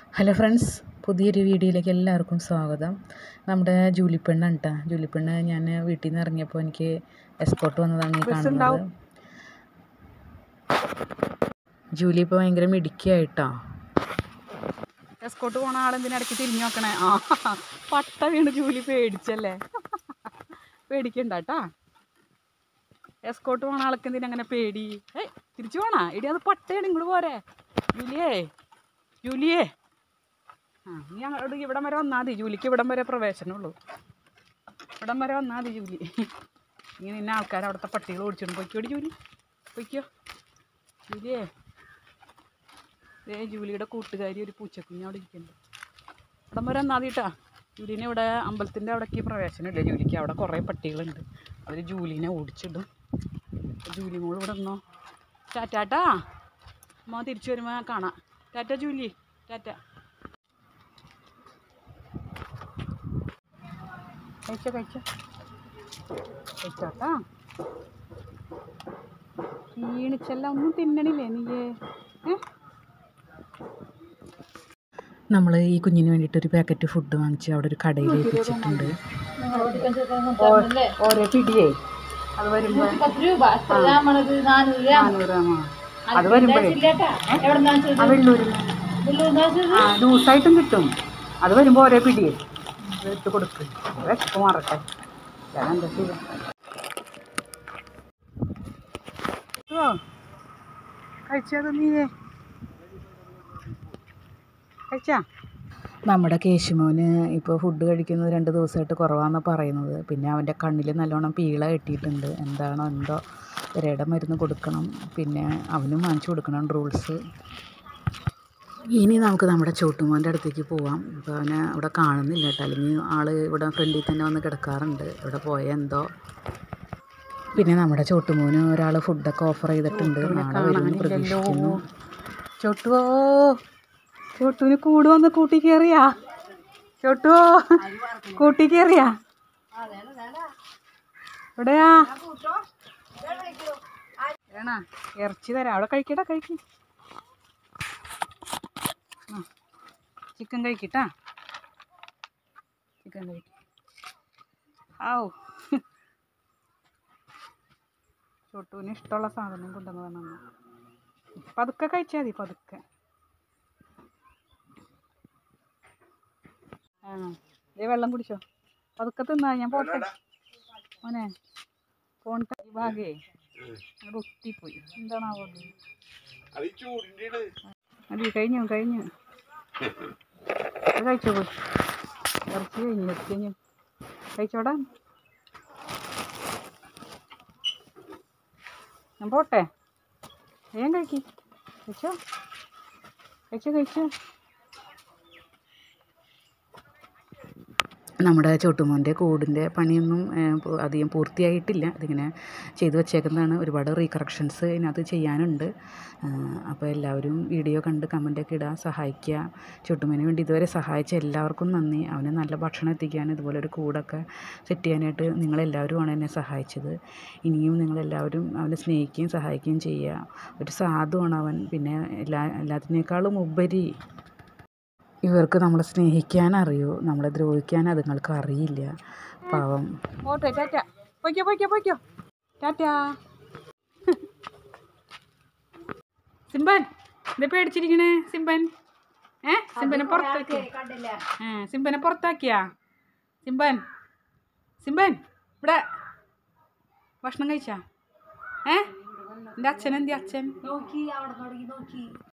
Hello friends പുതിയൊരു വീഡിയോയിലേക്ക് എല്ലാവർക്കും സ്വാഗതം നമ്മുടെ ജൂലിപ്പെണ്ണാണ് കേട്ടോ ജൂലിപ്പെണ്ണ് ഞാൻ വീട്ടിൽ നിന്ന് ഇറങ്ങിയപ്പോൾ എനിക്ക് എസ്കോട്ട് വന്നതാണ് ഈ കാണുന്നത് ജൂലി ഇപ്പോൾ ഭയങ്കര മിടുക്കിയായിട്ടോ എസ്കോട്ട് പോണ ആളെന്തിനിടയ്ക്ക് തിരിഞ്ഞു നോക്കണേ ആ പട്ട വീണ് ജൂലി പേടിച്ചല്ലേ പേടിക്കണ്ട കേട്ടാ എസ്കോട്ട് പോണ ആൾക്ക് എന്തിനാ അങ്ങനെ പേടി ഏയ് തിരിച്ചു പോണാ എടി അത് പട്ടയാണ് ഇങ്ങോട്ട് പോരെ ജൂലിയേ ജൂലിയേ ആ നീ അങ്ങോട്ട് ഇവിടം വരെ വന്നാൽ മതി ജൂലിക്ക് ഇവിടം വരെ പ്രവേശനമുള്ളൂ ഇവിടം വരെ വന്നാൽ മതി ജൂലി ഇങ്ങനെ നിന്നെ ആൾക്കാർ അവിടുത്തെ പട്ടികൾ ഓടിച്ചോണ്ട് പൊയ്ക്കോടി ജൂലി പൊയ്ക്കോ ജൂലിയേ ദേ ജൂലിയുടെ കൂട്ടുകാരി ഒരു പൂച്ചക്കുഞ്ഞ് അവിടെ ഇരിക്കുന്നുണ്ട് ഇവിടം വരെ വന്നാൽ മതി കേട്ടാ ജൂലിനെ ഇവിടെ അമ്പലത്തിൻ്റെ അവിടേക്ക് പ്രവേശനമില്ല ജൂലിക്ക് അവിടെ കുറേ പട്ടികളുണ്ട് അവർ ജൂലിനെ ഓടിച്ചിടും ജൂലി മോൾ ഇവിടെ നിന്നോ ടാറ്റാട്ടാ അമ്മ തിരിച്ചു വരുമ്പോൾ കാണാം ടാറ്റ ജൂലി ടാറ്റ കഴിച്ചോ കഴിച്ചോ കഴിച്ചോട്ടാ ക്ഷീണിച്ചല്ല ഒന്നും തിന്നണില്ലേ നീയേ ഏ നമ്മൾ ഈ കുഞ്ഞിന് വേണ്ടിയിട്ട് ഒരു പാക്കറ്റ് ഫുഡ് വാങ്ങിച്ച് അവിടെ ഒരു കടയിൽ ഏൽപ്പിച്ചിട്ടുണ്ട് ഓരോ പിടിയേ അത് വരുമ്പോ നാനൂറ് ആ അത് വരുമ്പോഴേ ആ വെള്ളൂരിൽ ആ ലൂസായിട്ടും കിട്ടും അത് വരുമ്പോൾ ഓരോ പിടിയേ അത് ഇട്ട് കൊടുക്ക് വിശപ്പ് മാറട്ടെ എന്താ ശരി ഓ കഴിച്ചത് നീയേ കഴിച്ചാ നമ്മുടെ കേശുമോന് ഇപ്പോൾ ഫുഡ് കഴിക്കുന്നത് രണ്ട് ദിവസമായിട്ട് കുറവാണെന്ന് പറയുന്നത് പിന്നെ അവൻ്റെ കണ്ണിൽ നല്ലോണം പീള കെട്ടിയിട്ടുണ്ട് എന്താണോ എന്തോ വിരയുടെ മരുന്ന് കൊടുക്കണം പിന്നെ അവനും വാങ്ങിച്ചു കൊടുക്കണം റൂൾസ് ഇനി നമുക്ക് നമ്മുടെ ചോട്ടുമോൻ്റെ അടുത്തേക്ക് പോവാം അപ്പോൾ അവനെ അവിടെ കാണുന്നില്ല കേട്ടോ അല്ലെങ്കിൽ ആൾ ഇവിടെ ഫ്രണ്ടിൽ തന്നെ വന്ന് കിടക്കാറുണ്ട് ഇവിടെ പോയ എന്തോ പിന്നെ നമ്മുടെ ചോട്ടുമോന് ഒരാൾ ഫുഡൊക്കെ ഓഫർ ചെയ്തിട്ടുണ്ട് നാളെ വരുമെന്ന് പ്രതീക്ഷിക്കുന്നു ചോട്ടുവോ ചോട്ടുവിന് കൂട് വന്ന് കൂട്ടി കയറിയാ ചോട്ടുവോ കൂട്ടി കയറിയാ എവിടെയാ ഏണാ ഇറച്ചി തരാം അവിടെ കഴിക്കടാ കഴിക്ക് ചിക്കൻ കഴിക്കട്ടാ ചിക്കൻ കഴിക്ക ആവു ചോട്ടുവിന് ഇഷ്ടമുള്ള സാധനം കൊണ്ടുവന്നതാണ് അമ്മ പതുക്കെ കഴിച്ചാൽ മതി പതുക്കെ ആ ദേ വെള്ളം കുടിച്ചോ പതുക്കെ തിന്നാ ഞാൻ പോട്ടെ മോനെ പോണ്ട ഈ ഭാഗേ അവിടെ ഒത്തിപ്പോയി എന്താണാവോ അത്? മതി കഴിഞ്ഞു കഴിഞ്ഞു അത് കഴിച്ചോ പോയി ഇറച്ചി കഴിഞ്ഞു ഇറച്ചി കഴിഞ്ഞു കഴിച്ചോടാ ഞാൻ പോട്ടെ വേഗം കഴിക്ക് കഴിച്ചോ കഴിച്ചോ കഴിച്ചോ നമ്മുടെ ചോട്ടുമോൻ്റെ കൂടിൻ്റെ പണിയൊന്നും ഏഹ്, പു- അധികം പൂർത്തിയായിട്ടില്ല അതിങ്ങനെ ചെയ്തു വച്ചേക്കുന്നതാണ് ഒരുപാട് റീകറക്ഷൻസ് ഇതിനകത്ത് ചെയ്യാനുണ്ട് ആഹ്, അപ്പോൾ എല്ലാവരും വീഡിയോ കണ്ട് കമൻറ്റൊക്കെ ഇടുക സഹായിക്കുക ചോട്ടുമോന് വേണ്ടി ഇതുവരെ സഹായിച്ച എല്ലാവർക്കും നന്ദി അവന് നല്ല ഭക്ഷണം എത്തിക്കാൻ ഇതുപോലെ ഒരു കൂടൊക്കെ സെറ്റ് ചെയ്യാനായിട്ട് നിങ്ങളെല്ലാവരുമാണ് എന്നെ സഹായിച്ചത് ഇനിയും നിങ്ങളെല്ലാവരും അവനെ സ്നേഹിക്കുകയും സഹായിക്കുകയും ചെയ്യുക ഒരു സാധുവാണ് അവൻ പിന്നെ എല്ലാ എല്ലാത്തിനേക്കാളും ഉപരി ഇവർക്ക് നമ്മളെ സ്നേഹിക്കാൻ അറിയൂ നമ്മളെ ദ്രോഹിക്കാൻ അതുങ്ങൾക്ക് അറിയില്ല പാവം പോട്ടെ ടാറ്റ പൊയ്ക്കോ പൊയ്ക്കോ പൊയ്ക്കോ ടാറ്റാ സിംബൻ ഇത് പേടിച്ചിരിക്കണേ സിംബൻ ഏ സിംബനെ പുറത്താക്കി ഏ സിംബനെ പുറത്താക്കിയാ സിംബൻ സിംബൻ ഇവിടെ ഭക്ഷണം കഴിച്ചാ ഏ എൻ്റെ അച്ഛൻ എന്തി അച്ഛൻ നോക്കി അവിടെ തുടങ്ങി നോക്കി